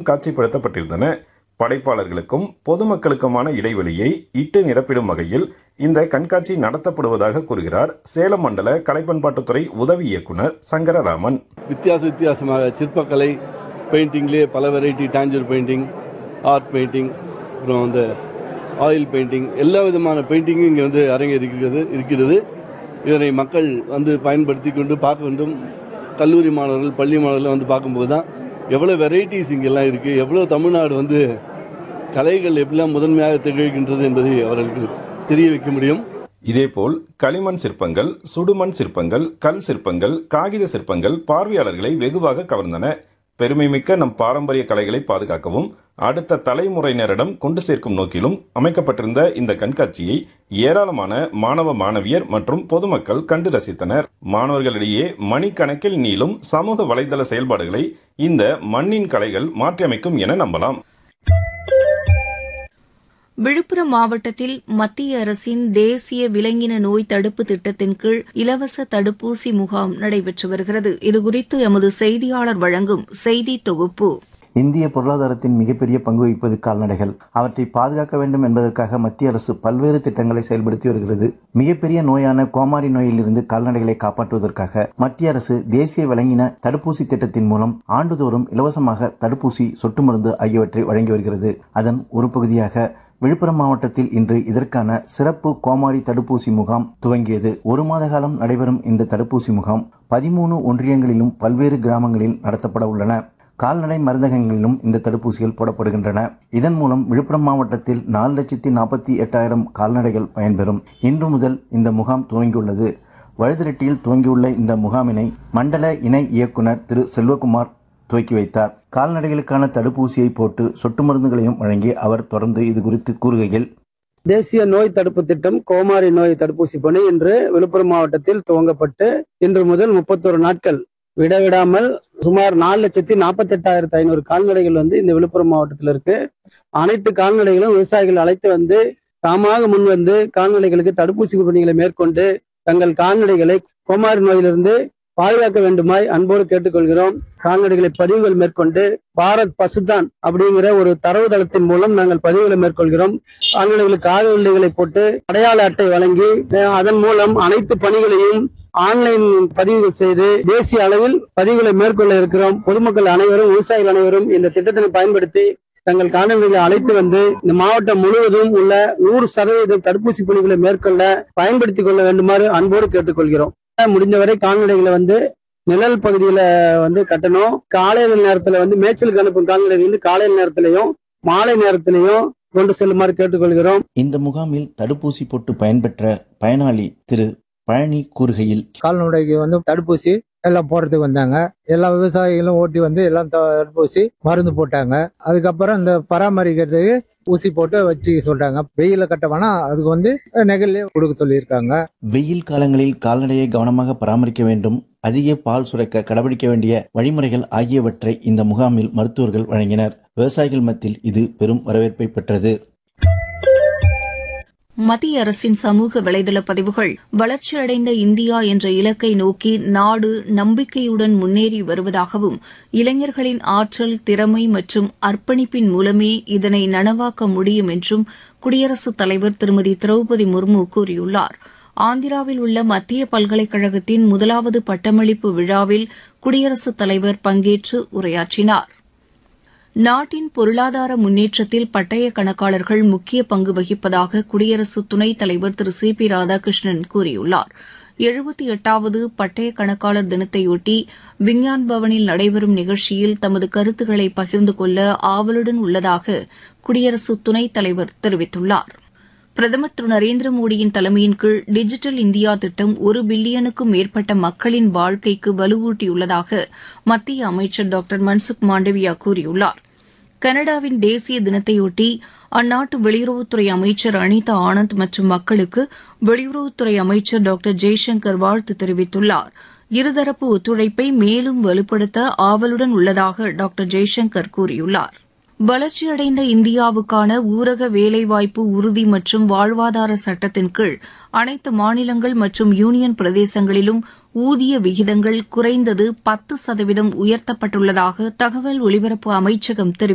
காட்சிப்படுத்தப்பட்டிருந்தன படைப்பாளர்களுக்கும் பொதுமக்களுக்குமான இடைவெளியை இட்டு நிரப்பிடும் வகையில் இந்த கண்காட்சி நடத்தப்படுவதாக கூறுகிறார் சேலம் மண்டல கலைப்பண்பாட்டுத்துறை உதவி இயக்குனர் சங்கரராமன் வித்தியாச வித்தியாசமாக சிற்பக்கலை பெயிண்டிங்லேயே பல variety Tanjore painting art painting அப்புறம் வந்து ஆயில் பெயிண்டிங் எல்லா விதமான பெயிண்டிங்கும் இங்கே வந்து அரங்கேறிக்கிறது இருக்கிறது இதனை மக்கள் வந்து பயன்படுத்தி கொண்டு பார்க்க வேண்டும் கல்லூரி மாணவர்கள் பள்ளி மாணவர்கள் வந்து பார்க்கும்போது தான் எவ்வளோ வெரைட்டிஸ் இங்கெல்லாம் இருக்குது எவ்வளோ தமிழ்நாடு வந்து கலைகள் எப்படிலாம் முதன்மையாக திகழ்கின்றது என்பதை அவர்களுக்கு தெரிய வைக்க முடியும் இதேபோல் களிமண் சிற்பங்கள் சுடுமண் சிற்பங்கள் கல் சிற்பங்கள் காகித சிற்பங்கள் பார்வையாளர்களை வெகுவாக கவர்ந்தன பெருமைமிக்க நம் பாரம்பரிய கலைகளை பாதுகாக்கவும் அடுத்த தலைமுறையினரிடம் கொண்டு சேர்க்கும் நோக்கிலும் அமைக்கப்பட்டிருந்த இந்த கண்காட்சியை ஏராளமான மாணவ மாணவியர் மற்றும் பொதுமக்கள் கண்டு ரசித்தனர் மாணவர்களிடையே மணிக்கணக்கில் நீளும் சமூக வலைதள செயல்பாடுகளை இந்த மண்ணின் கலைகள் மாற்றியமைக்கும் என நம்பலாம் விழுப்புரம் மாவட்டத்தில் மத்திய அரசின் தேசிய விலங்கின நோய் தடுப்பு திட்டத்தின் கீழ் இலவச தடுப்பூசி முகாம் நடைபெற்று வருகிறது இதுகுறித்து எமது செய்தியாளர் வழங்கும் செய்தி தொகுப்பு இந்திய பொருளாதாரத்தின் மிகப்பெரிய பங்கு வகிப்பது கால்நடைகள் அவற்றை பாதுகாக்க வேண்டும் என்பதற்காக மத்திய அரசு பல்வேறு திட்டங்களை செயல்படுத்தி வருகிறது மிகப்பெரிய நோயான கோமாரி நோயிலிருந்து கால்நடைகளை காப்பாற்றுவதற்காக மத்திய அரசு தேசிய விலங்கின தடுப்பூசி திட்டத்தின் மூலம் ஆண்டுதோறும் இலவசமாக தடுப்பூசி சொட்டு மருந்து ஆகியவற்றை வழங்கி வருகிறது அதன் ஒரு பகுதியாக விழுப்புரம் மாவட்டத்தில் இன்று இதற்கான சிறப்பு கோமாரி தடுப்பூசி முகாம் துவங்கியது ஒரு மாத காலம் நடைபெறும் இந்த தடுப்பூசி முகாம் பதிமூணு ஒன்றியங்களிலும் பல்வேறு கிராமங்களில் நடத்தப்பட உள்ளன கால்நடை மருந்தகங்களிலும் இந்த தடுப்பூசிகள் போடப்படுகின்றன இதன் மூலம் விழுப்புரம் மாவட்டத்தில் நாலு லட்சத்தி நாற்பத்தி எட்டாயிரம் கால்நடைகள் பயன்பெறும் இன்று முதல் இந்த முகாம் துவங்கியுள்ளது வழுதிரெட்டியில் துவங்கியுள்ள இந்த முகாமினை மண்டல இணை இயக்குனர் திரு செல்வகுமார் துவக்கி வைத்தார் கால்நடைகளுக்கான தடுப்பூசியை போட்டு சொட்டு மருந்துகளையும் வழங்கி அவர் தொடர்ந்து இது குறித்து கூறுகையில் தேசிய நோய் தடுப்பு திட்டம் கோமாரி நோய் தடுப்பூசி பணி இன்று விழுப்புரம் மாவட்டத்தில் துவங்கப்பட்டு இன்று முதல் முப்பத்தொரு நாட்கள் விடவிடாமல் சுமார் நாலு லட்சத்தி நாற்பத்தி எட்டாயிரத்தி ஐநூறு கால்நடைகள் வந்து இந்த விழுப்புரம் மாவட்டத்தில் இருக்கு அனைத்து கால்நடைகளும் விவசாயிகள் அழைத்து வந்து தாமாக முன் வந்து கால்நடைகளுக்கு தடுப்பூசி பணிகளை மேற்கொண்டு தங்கள் கால்நடைகளை கோமாரி நோயிலிருந்து பாதுகாக்க வேண்டுமாய் அன்போடு கேட்டுக்கொள்கிறோம் கால்நடைகளை பதிவுகள் மேற்கொண்டு பாரத் பசுதான் அப்படிங்கிற ஒரு தரவுதளத்தின் மூலம் நாங்கள் பதிவுகளை மேற்கொள்கிறோம் கால்நடைகளுக்கு கால உள்ளைகளை போட்டு அடையாள அட்டை வழங்கி அதன் மூலம் அனைத்து பணிகளையும் ஆன்லைன் பதிவு செய்து தேசிய அளவில் பதிவுகளை மேற்கொள்ள இருக்கிறோம் பொதுமக்கள் அனைவரும் விவசாயிகள் அனைவரும் இந்த திட்டத்தினை பயன்படுத்தி தங்கள் கால்நடைகளை அழைத்து வந்து இந்த மாவட்டம் முழுவதும் உள்ள நூறு சதவீதம் தடுப்பூசி பணிகளை மேற்கொள்ள பயன்படுத்திக் கொள்ள வேண்டுமாறு அன்போடு கேட்டுக்கொள்கிறோம் முடிந்தவரை கால்நடைகளை வந்து நிழல் பகுதியில வந்து கட்டணும் காலையில நேரத்துல வந்து மேய்ச்சலுக்கு அனுப்பும் கால்நடை வந்து காலையில நேரத்திலையும் மாலை நேரத்திலையும் கொண்டு செல்லுமாறு கேட்டுக்கொள்கிறோம் இந்த முகாமில் தடுப்பூசி போட்டு பயன்பெற்ற பயனாளி திரு பழனி கூறுகையில் கால்நடைக்கு வந்து தடுப்பூசி எல்லாம் போடுறதுக்கு வந்தாங்க எல்லா விவசாயிகளும் ஓட்டி வந்து எல்லாம் தடுப்பூசி மருந்து போட்டாங்க அதுக்கப்புறம் இந்த பராமரிக்கிறதுக்கு ஊசி போட்டு வச்சு சொல்றாங்க வெயில கட்ட வேணா அதுக்கு வந்து நெகல்லே கொடுக்க சொல்லியிருக்காங்க வெயில் காலங்களில் கால்நடையை கவனமாக பராமரிக்க வேண்டும் அதிக பால் சுரக்க கடைபிடிக்க வேண்டிய வழிமுறைகள் ஆகியவற்றை இந்த முகாமில் மருத்துவர்கள் வழங்கினர் விவசாயிகள் மத்தியில் இது பெரும் வரவேற்பை பெற்றது மத்திய அரசின் சமூக வலைதள பதிவுகள் வளர்ச்சியடைந்த இந்தியா என்ற இலக்கை நோக்கி நாடு நம்பிக்கையுடன் முன்னேறி வருவதாகவும் இளைஞர்களின் ஆற்றல் திறமை மற்றும் அர்ப்பணிப்பின் மூலமே இதனை நனவாக்க முடியும் என்றும் குடியரசுத் தலைவர் திருமதி திரௌபதி முர்மு கூறியுள்ளார் ஆந்திராவில் உள்ள மத்திய பல்கலைக்கழகத்தின் முதலாவது பட்டமளிப்பு விழாவில் குடியரசுத் தலைவர் பங்கேற்று உரையாற்றினார் நாட்டின் பொருளாதார முன்னேற்றத்தில் பட்டய கணக்காளர்கள் முக்கிய பங்கு வகிப்பதாக குடியரசு துணைத் தலைவர் திரு சி பி ராதாகிருஷ்ணன் கூறியுள்ளார் எழுபத்தி எட்டாவது பட்டய கணக்காளர் தினத்தையொட்டி விஞ்ஞான் பவனில் நடைபெறும் நிகழ்ச்சியில் தமது கருத்துக்களை பகிர்ந்து கொள்ள ஆவலுடன் உள்ளதாக குடியரசு துணைத் தலைவர் தெரிவித்துள்ளார் பிரதமர் திரு நரேந்திர மோடியின் தலைமையின் கீழ் டிஜிட்டல் இந்தியா திட்டம் ஒரு பில்லியனுக்கும் மேற்பட்ட மக்களின் வாழ்க்கைக்கு வலுவூட்டியுள்ளதாக மத்திய அமைச்சர் டாக்டர் மன்சுக் மாண்டவியா கூறியுள்ளார் கனடாவின் தேசிய தினத்தையொட்டி அந்நாட்டு வெளியுறவுத்துறை அமைச்சர் அனிதா ஆனந்த் மற்றும் மக்களுக்கு வெளியுறவுத்துறை அமைச்சர் டாக்டர் ஜெய்சங்கர் வாழ்த்து தெரிவித்துள்ளார் இருதரப்பு ஒத்துழைப்பை மேலும் வலுப்படுத்த ஆவலுடன் உள்ளதாக டாக்டர் ஜெய்சங்கர் கூறியுள்ளார் வளர்ச்சியடைந்த இந்தியாவுக்கான ஊரக வேலைவாய்ப்பு உறுதி மற்றும் வாழ்வாதார சட்டத்தின் கீழ் அனைத்து மாநிலங்கள் மற்றும் யூனியன் பிரதேசங்களிலும் ஊதிய விகிதங்கள் குறைந்தது பத்து சதவீதம் உயர்த்தப்பட்டுள்ளதாக தகவல் ஒலிபரப்பு அமைச்சகம் தெரிவித்துள்ளது